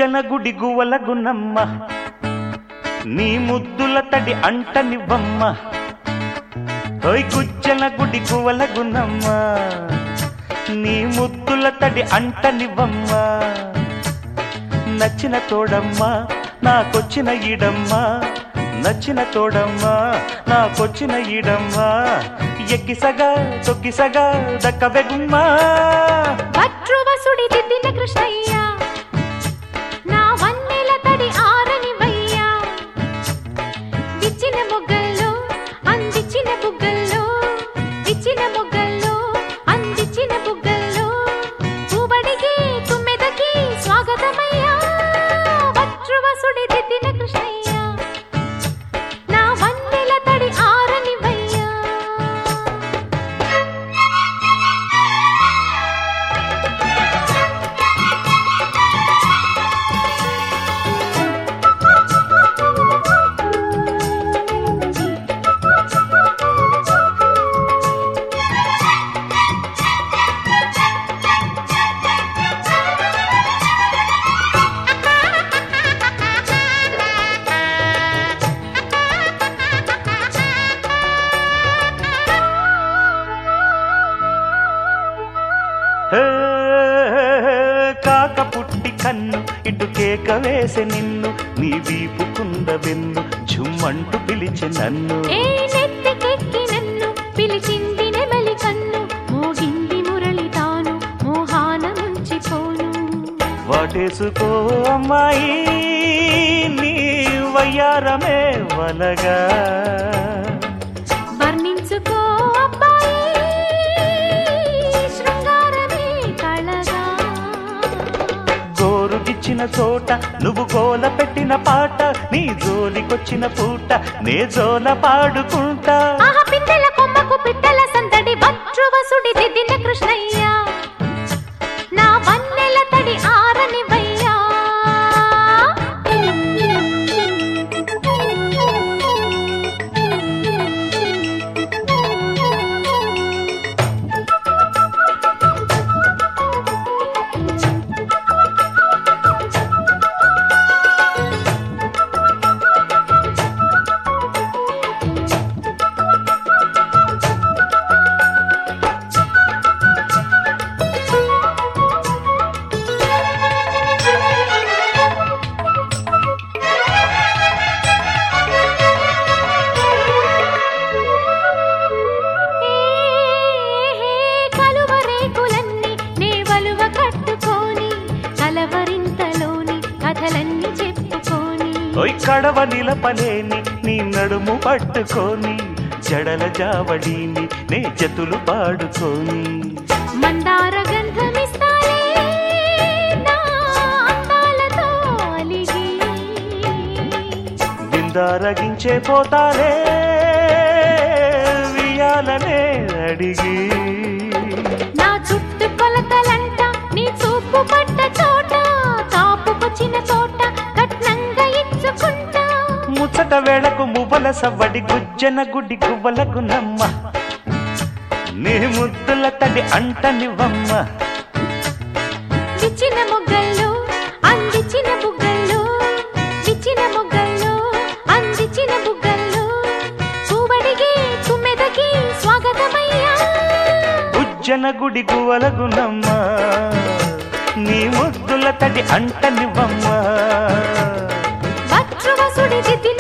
గుజ్జన గుడి గువల గున్నమ్మ నీ ముద్దుల తడి అంటనివ్వమ్మ ఓయ్ గుజ్జన గుడి గువల గున్నమ్మ నీ ముద్దుల తడి అంటనివ్వమ్మ నచ్చిన తోడమ్మా నాకొచ్చిన ఈడమ్మా నచ్చిన తోడమ్మా నాకొచ్చిన ఈడమ్మా ఎక్కిసగా తొక్కిసగా దక్కబెగుమ్మా భద్రువసుడి దిద్దిన కృష్ణయ్య నా వన్నెల తడి ఆరనివయ్య విచ్చిన మొగ్గల్లో అందించిన బుగ్గల్లో విచ్చిన మొగ్గల్లో అందించిన బుగ్గల్లో పూబడికి తుమ్మెదకి స్వాగతమయ్యా భద్రువసుడి దిద్దిన కృష్ణయ్య నా వన్నెల తడి ఆరనివయ్యా హే, కాక పుట్టి కన్ను ఇటు కేక వేసే నిన్ను నీ వీపు కుంద వెన్ను ఝుమ్మంటూ పిలిచి నన్ను ఏ నెత్తికెక్కి నన్ను పిలిచింది నెమలి కన్ను మోగింది మురళి తాను మోహాన ముంచిపోను వాటేసుకో అమ్మాయి నీ వయ్యారమే వలగా వర్ణించుకో అబ్బాయి శృంగారమే కళగా గోరుగిచ్చిన చోట నువ్వు గోల పెట్టిన పాట నీ జోలికొచ్చిన పూట నే జోల పాడుకుంటా ఆహ పిట్టల కొమ్మకు పిట్టల సందడి భద్రువసుడి దిద్దిన కృష్ణయ్య నా వన్నెల తడి ఆరనివయ్యా కలువరేకులన్నీ నే వలువ కట్టుకొని కలవరింతలోని కథలన్నీ చెప్పుకొని ఓయ్ కడవ నిలపలేని నీ నడుము పట్టుకొని జడల జావడీని నే జతులు పాడుకొని మందార గంధమిస్తాలే నా అందాలతో అలిగి బిందారగించే పోతాలే వియాలనే అడిగి నా చుట్టు కొలతలంట నీ చూపు పడ్డ చోట తాపుకొచ్చిన తోట కట్నంగా ఇచ్చుకుంటా ముచ్చట వేళకు మువ్వల సవ్వడి గుజ్జన గుడి గువ్వలకు నమ్మ నీ ముద్దుల తడి అంటనివ్వమ్మ విచ్చిన మొగ్గల్లో అందించిన బుగ్గల్లో విచ్చిన మొగ్గల్లో అందించిన బుగ్గల్లో పూవడికి తుమ్మెదకి స్వాగతమయ్యా గుజ్జన గుడి గువ్వలకు నమ్మ నీ ముద్దుల తడి అంటనివ్వమ్మ భద్రువసుడి దిద్దిన